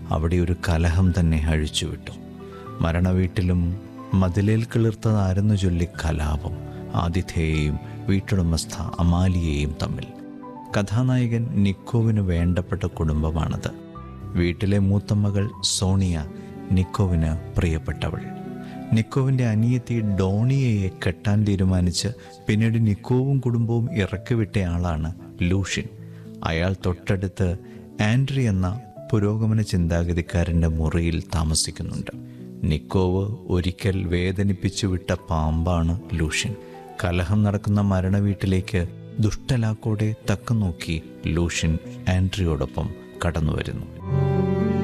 അവിടെ ഒരു കലഹം തന്നെ അഴിച്ചുവിട്ടു മരണവീട്ടിലും മതിലേൽ കിളിർത്തതാരെന്നു ചൊല്ലി കലാപം ആതിഥേയെയും വീട്ടുടമസ്ഥ അമാലിയെയും തമ്മിൽ കഥാനായകൻ നിക്കോവിന് വേണ്ടപ്പെട്ട കുടുംബമാണത് വീട്ടിലെ മൂത്തമകൾ സോണിയ നിക്കോവിന് പ്രിയപ്പെട്ടവൾ നിക്കോവിൻ്റെ അനിയത്തി ഡോണിയയെ കെട്ടാൻ തീരുമാനിച്ച് പിന്നീട് നിക്കോവും കുടുംബവും ഇറക്കിവിട്ടയാളാണ് ലൂഷ്യൻ അയാൾ തൊട്ടടുത്ത് ആൻഡ്രി എന്ന പുരോഗമന ചിന്താഗതിക്കാരൻ്റെ മുറിയിൽ താമസിക്കുന്നുണ്ട് നിക്കോവ് ഒരിക്കൽ വേദനിപ്പിച്ചു വിട്ട പാമ്പാണ് ലൂഷ്യൻ കലഹം നടക്കുന്ന മരണവീട്ടിലേക്ക് ദുഷ്ടലാക്കോടെ തക്കം നോക്കി ലൂഷ്യൻ ആൻഡ്രിയോടൊപ്പം കടന്നു വരുന്നു